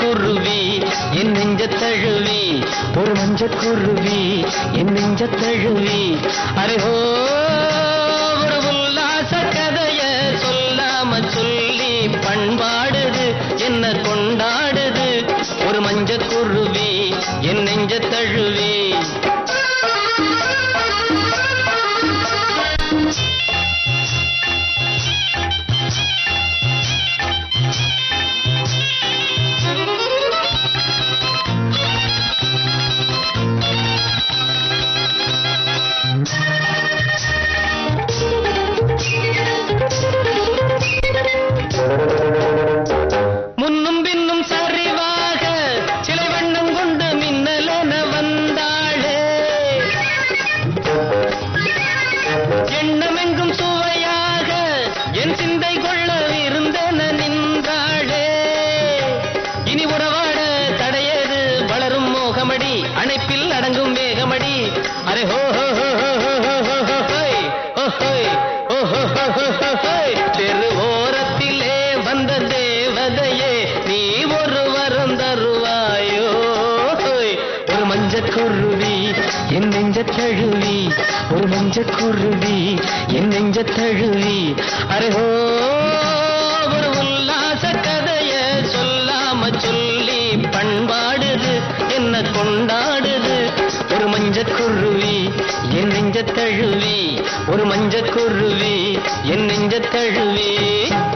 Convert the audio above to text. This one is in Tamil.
குருவி என் நெஞ்ச தழுவி ஒரு மஞ்ச குருவி என் நெஞ்ச தழுவி அரேஹோ ஒரு உல்லாச கதைய சொல்லாம சொல்லி பண்பாடுது என்ன கொண்டாடுது ஒரு மஞ்ச குருவி என் நெஞ்ச தழுவி முன்னும் பின்னும் சரிவாக சிலை வண்ணம் கொண்டு மின்னலென வந்தாளே எண்ணமெங்கும் சுவையாக என் சிந்தை கொள்ள இருந்தென நின்றாளே இனி உறவாட தடையேது வளரும் மோகமடி அணைப்பில் அடங்கும் வேகமடி அரே ஹோ ஹோ ஹோ ஹோ ஹோ ஹோ ஹோ ஹோ ஹோய், ஹோ ஹோய், ஹோ ஹோ ஹோ ஹோ ஹோ ஹோய். தெரு ஓரத்திலே வந்த தேவதையே நீ ஒரு வரம் தருவாயோ ஹோய். ஒரு மஞ்ச குருவி என் நெஞ்ச தழுவி ஒரு மஞ்ச குருவி என் நெஞ்ச தழுவி அரே ஹோ ஒரு உல்லாச கதைய சொல்லாம சொல்லி பண்பாடுது என்ன கொண்டாடுது ஒரு மஞ்ச குருவி என் நெஞ்ச தழுவி ஒரு மஞ்ச குருவி என் நெஞ்ச தழுவி